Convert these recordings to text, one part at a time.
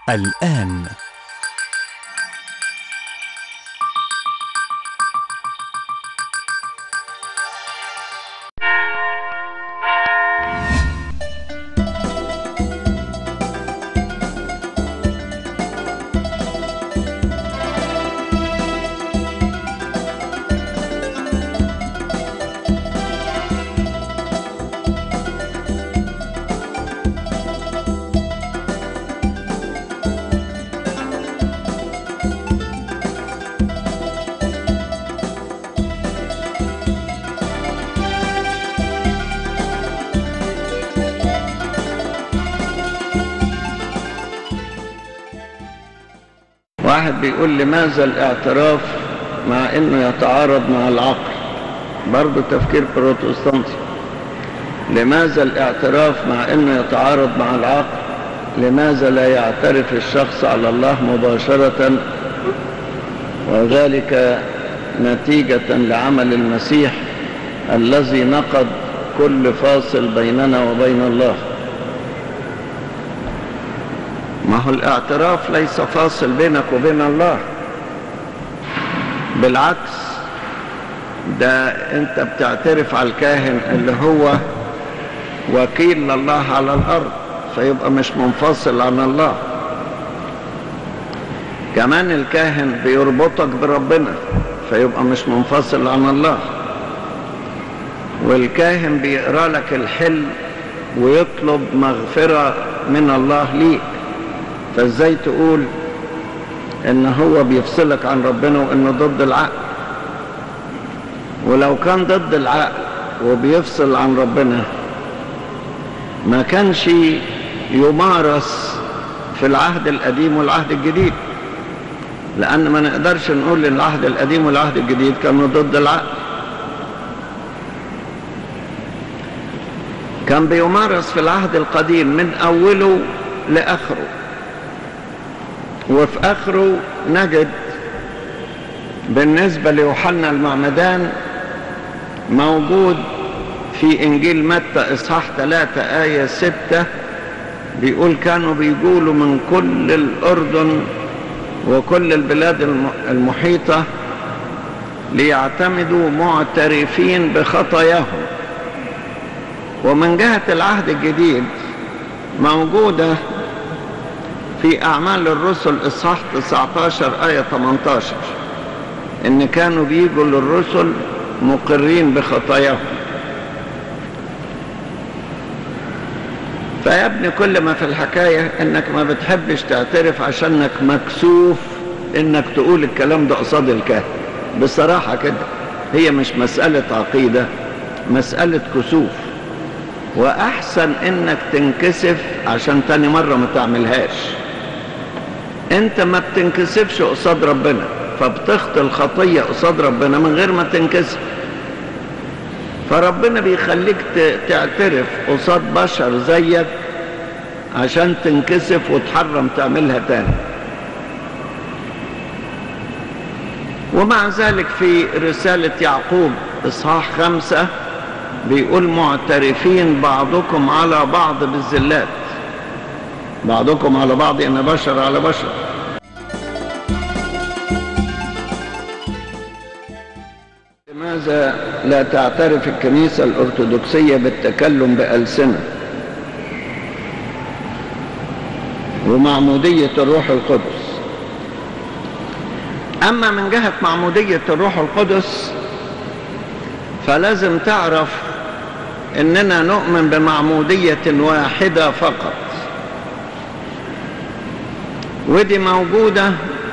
الآن واحد بيقول لماذا الاعتراف مع انه يتعارض مع العقل برضه تفكير بروتستانتي لماذا الاعتراف مع انه يتعارض مع العقل لماذا لا يعترف الشخص على الله مباشرة وذلك نتيجة لعمل المسيح الذي نقض كل فاصل بيننا وبين الله ما هو الاعتراف ليس فاصل بينك وبين الله بالعكس ده انت بتعترف على الكاهن اللي هو وكيل لله على الارض فيبقى مش منفصل عن الله كمان الكاهن بيربطك بربنا فيبقى مش منفصل عن الله والكاهن بيقرا لك الحل ويطلب مغفرة من الله ليك فازاي تقول ان هو بيفصلك عن ربنا وانه ضد العقل ولو كان ضد العقل وبيفصل عن ربنا ما كانش يمارس في العهد القديم والعهد الجديد لان ما نقدرش نقول ان العهد القديم والعهد الجديد كانوا ضد العقل كان بيمارس في العهد القديم من اوله لاخره وفي اخره نجد بالنسبه ليوحنا المعمدان موجود في انجيل متى اصحاح 3 ايه 6 بيقول كانوا بيقولوا من كل الاردن وكل البلاد المحيطه ليعتمدوا معترفين بخطاياهم ومن جهه العهد الجديد موجوده في أعمال الرسل إصحاح 19 آية 18 إن كانوا بيجوا للرسل مقرين بخطاياهم فيا ابني كل ما في الحكاية إنك ما بتحبش تعترف عشانك مكسوف إنك تقول الكلام ده قصاد الكاهن بصراحة كده هي مش مسألة عقيدة مسألة كسوف وأحسن إنك تنكسف عشان تاني مرة ما تعملهاش انت ما بتنكسفش قصاد ربنا فبتخطي الخطية قصاد ربنا من غير ما تنكسف فربنا بيخليك تعترف قصاد بشر زيك عشان تنكسف وتحرم تعملها تاني ومع ذلك في رسالة يعقوب إصحاح خمسة بيقول معترفين بعضكم على بعض بالزلات بعضكم على بعض ان بشر على بشر لماذا لا تعترف الكنيسة الأرثوذكسية بالتكلم بألسنة ومعمودية الروح القدس أما من جهة معمودية الروح القدس فلازم تعرف إننا نؤمن بمعمودية واحدة فقط ودي موجودة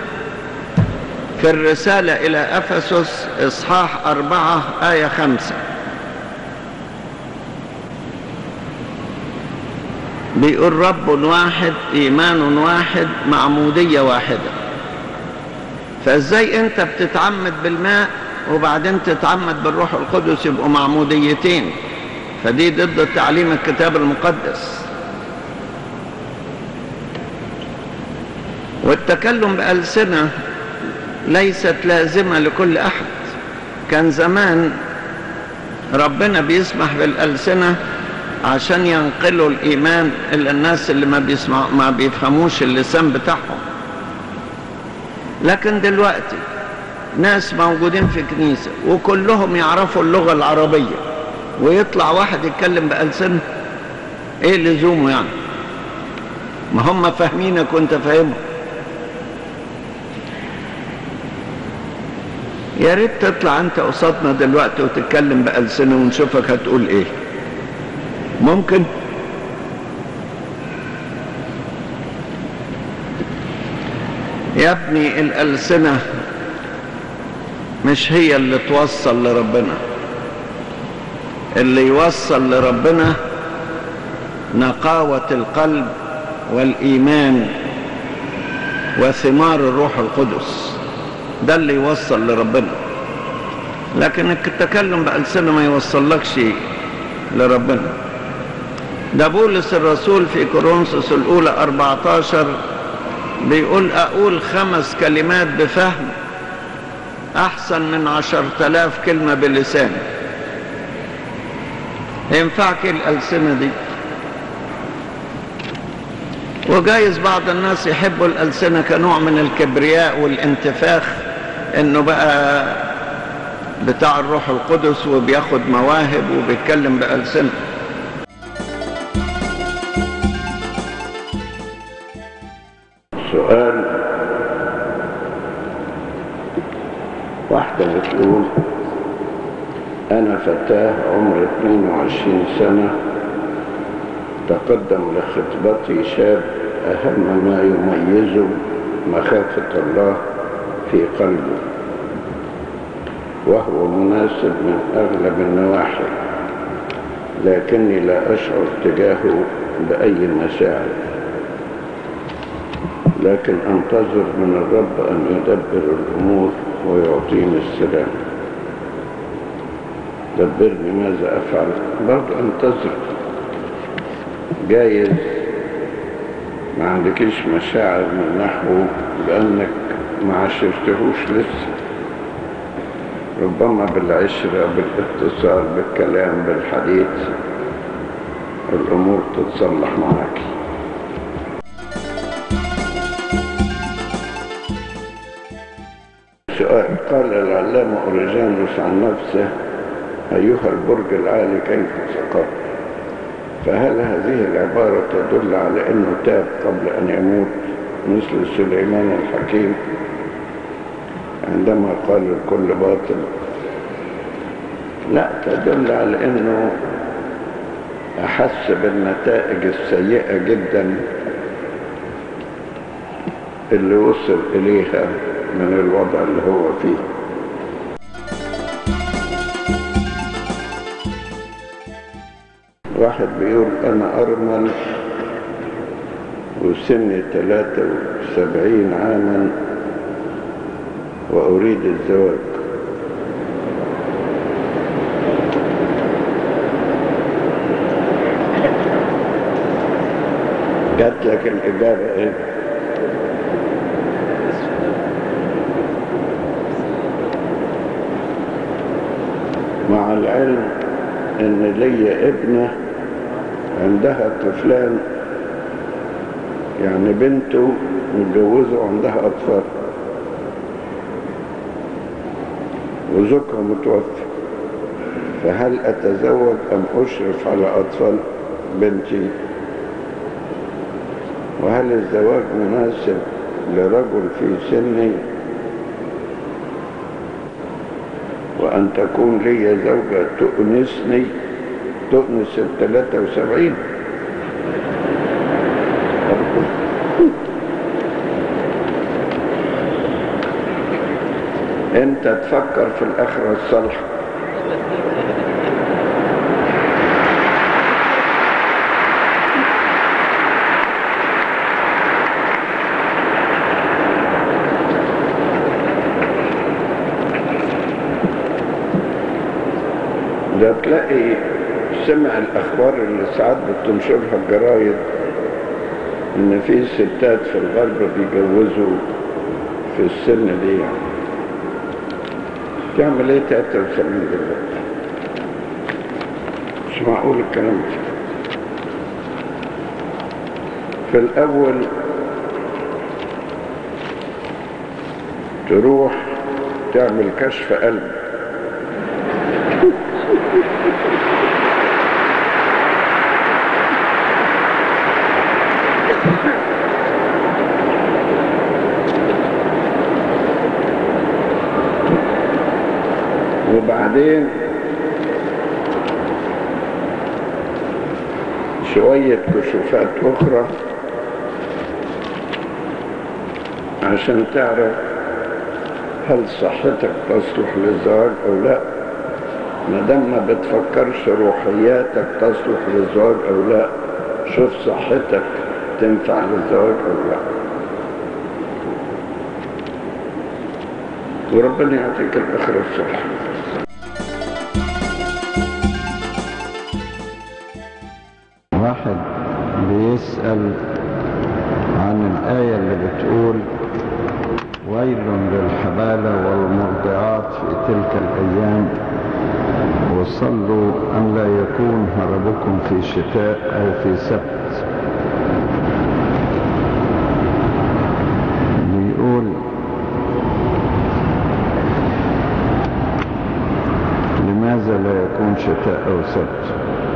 في الرسالة إلى أفسس إصحاح أربعة آية خمسة بيقول رب واحد إيمان واحد معمودية واحدة فإزاي أنت بتتعمد بالماء وبعدين تتعمد بالروح القدس يبقوا معموديتين فدي ضد تعليم الكتاب المقدس والتكلم بألسنة ليست لازمة لكل أحد كان زمان ربنا بيسمح بالألسنة عشان ينقلوا الإيمان إلى الناس اللي ما, بيسمع ما بيفهموش اللسان بتاعهم لكن دلوقتي ناس موجودين في كنيسة وكلهم يعرفوا اللغة العربية ويطلع واحد يتكلم بألسنة ايه لزومه يعني ما هم فاهمينك وانت فاهمهم يا ريت تطلع انت قصادنا دلوقتي وتتكلم بألسنة ونشوفك هتقول ايه ممكن يا ابني الألسنة مش هي اللي توصل لربنا اللي يوصل لربنا نقاوة القلب والإيمان وثمار الروح القدس ده اللي يوصل لربنا لكن التكلم بألسنة ما يوصلكش لربنا ده بولس الرسول في كورنثوس الأولى 14 بيقول أقول خمس كلمات بفهم أحسن من عشر تلاف كلمة بلسان ينفعك الألسنة دي وجايز بعض الناس يحبوا الألسنة كنوع من الكبرياء والانتفاخ انه بقى بتاع الروح القدس وبياخد مواهب وبيتكلم بألسنة سؤال واحدة بتقول أنا فتاة عمر 22 سنة تقدم لخطبتي شاب أهم ما يميزه مخافة الله في قلبه وهو مناسب من أغلب النواحي لكني لا أشعر تجاهه بأي مشاعر لكن أنتظر من الرب أن يدبر الأمور ويعطيني السلام دبرني ماذا أفعل برضه أنتظر جايز ما عندكيش مشاعر من نحوه لأنك ما عشرتهوش لسه ربما بالعشرة بالاتصال بالكلام بالحديث الأمور تتصلح معك سؤال قال العلامة أوريجانوس عن نفسه أيها البرج العالي كيف سقط فهل هذه العبارة تدل على أنه تاب قبل أن يموت مثل سليمان الحكيم عندما قال الكل باطل لا تدل على أنه أحس بالنتائج السيئة جدا اللي وصل إليها من الوضع اللي هو فيه واحد بيقول أنا أرمل وسني 73 عاما وأريد الزواج جات لك الإجابة إيه؟ مع العلم ان ليا ابنة عندها طفلان يعني بنته متجوزة وعندها اطفال وزوجها متوفى فهل اتزوج ام اشرف على اطفال بنتي وهل الزواج مناسب لرجل في سني وأن تكون لي زوجة تؤنسني تؤنس الثلاثة وسبعين انت تفكر في الآخرة الصالحة ده تلاقي سمع الأخبار اللي ساعات بتنشرها الجرايد إن في ستات في الغرب بيجوزوا في السن دي يعني تعمل ايه 73 دلوقتي مش معقول الكلام ده في الأول تروح تعمل كشف قلب وبعدين شوية كشوفات أخرى عشان تعرف هل صحتك تصلح للزواج أو لا ما دام ما بتفكرش روحياتك تصلح للزواج أو لا شوف صحتك تنفع للزواج أو لا وربنا يعطيك الآخرة الصالحة واحد بيسأل عن الآية اللي بتقول ويل للحبالة والمرضعات في تلك الأيام وصلوا أن لا يكون هربكم في شتاء أو في سبت بيقول لماذا لا يكون شتاء أو سبت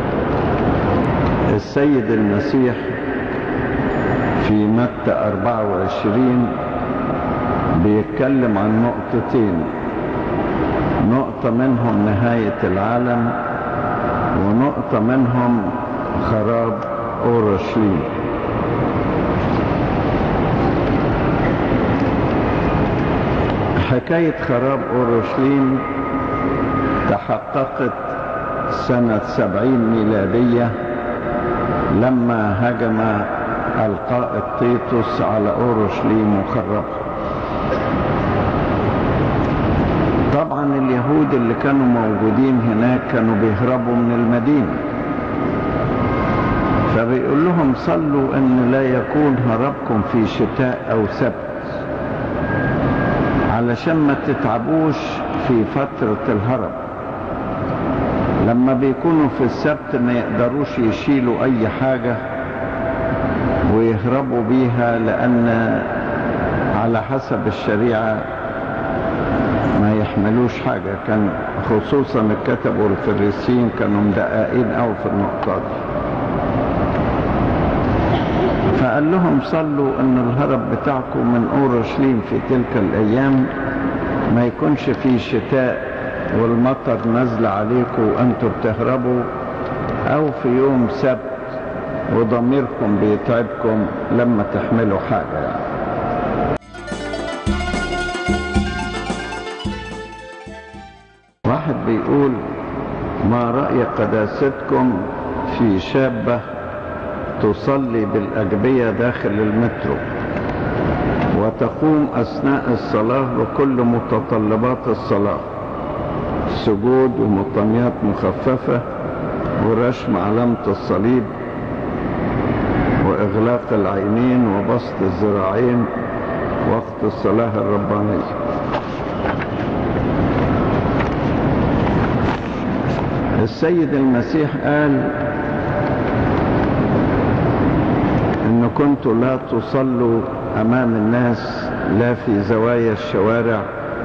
السيد المسيح في متى 24 بيتكلم عن نقطتين نقطة منهم نهاية العالم ونقطة منهم خراب أورشليم حكاية خراب أورشليم تحققت سنة سبعين ميلادية لما هجم القائد تيتوس على أورشليم وخربها طبعا اليهود اللي كانوا موجودين هناك كانوا بيهربوا من المدينة فبيقول لهم صلوا ان لا يكون هربكم في شتاء او سبت علشان ما تتعبوش في فترة الهرب لما بيكونوا في السبت ما يقدروش يشيلوا اي حاجة ويهربوا بيها لان على حسب الشريعة ما يحملوش حاجة كان خصوصا الكتب والفريسين كانوا مدققين أو في النقطة دي فقال لهم صلوا ان الهرب بتاعكم من اورشليم في تلك الايام ما يكونش في شتاء والمطر نازل عليكم وانتم بتهربوا او في يوم سبت وضميركم بيتعبكم لما تحملوا حاجة يعني. واحد بيقول ما رأي قداستكم في شابة تصلي بالأجبية داخل المترو وتقوم أثناء الصلاة بكل متطلبات الصلاة سجود ومطميات مخففة ورشم علامة الصليب وإغلاق العينين وبسط الذراعين وقت الصلاة الربانية السيد المسيح قال ان كنتوا لا تصلوا امام الناس لا في زوايا الشوارع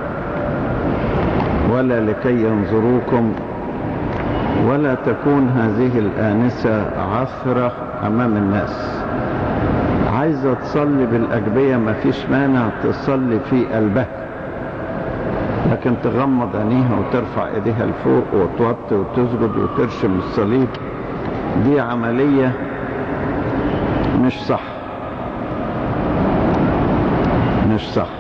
ولا لكي ينظروكم ولا تكون هذه الآنسة عثرة أمام الناس عايزة تصلي بالأجبية ما فيش مانع تصلي في قلبها لكن تغمض عينيها وترفع ايديها لفوق وتوطي وتسجد وترشم الصليب دي عملية مش صح مش صح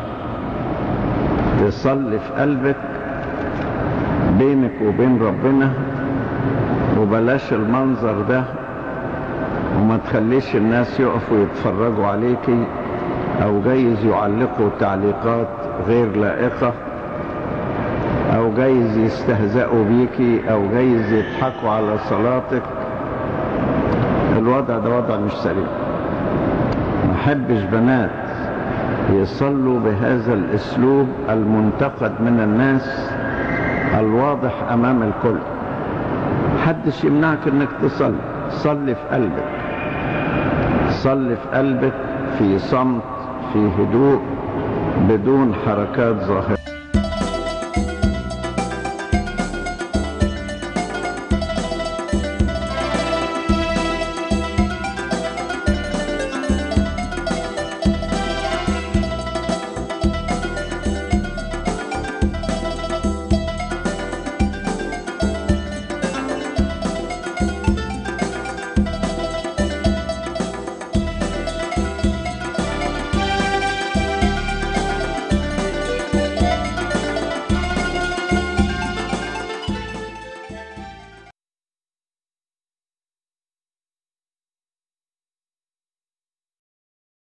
تصلي في قلبك بينك وبين ربنا وبلاش المنظر ده وما تخليش الناس يقفوا يتفرجوا عليكي او جايز يعلقوا تعليقات غير لائقة او جايز يستهزئوا بيكي او جايز يضحكوا على صلاتك الوضع ده وضع مش سليم ما حبش بنات يصلوا بهذا الاسلوب المنتقد من الناس الواضح امام الكل حدش يمنعك انك تصلي صلي في قلبك صلي في قلبك في صمت في هدوء بدون حركات ظاهرة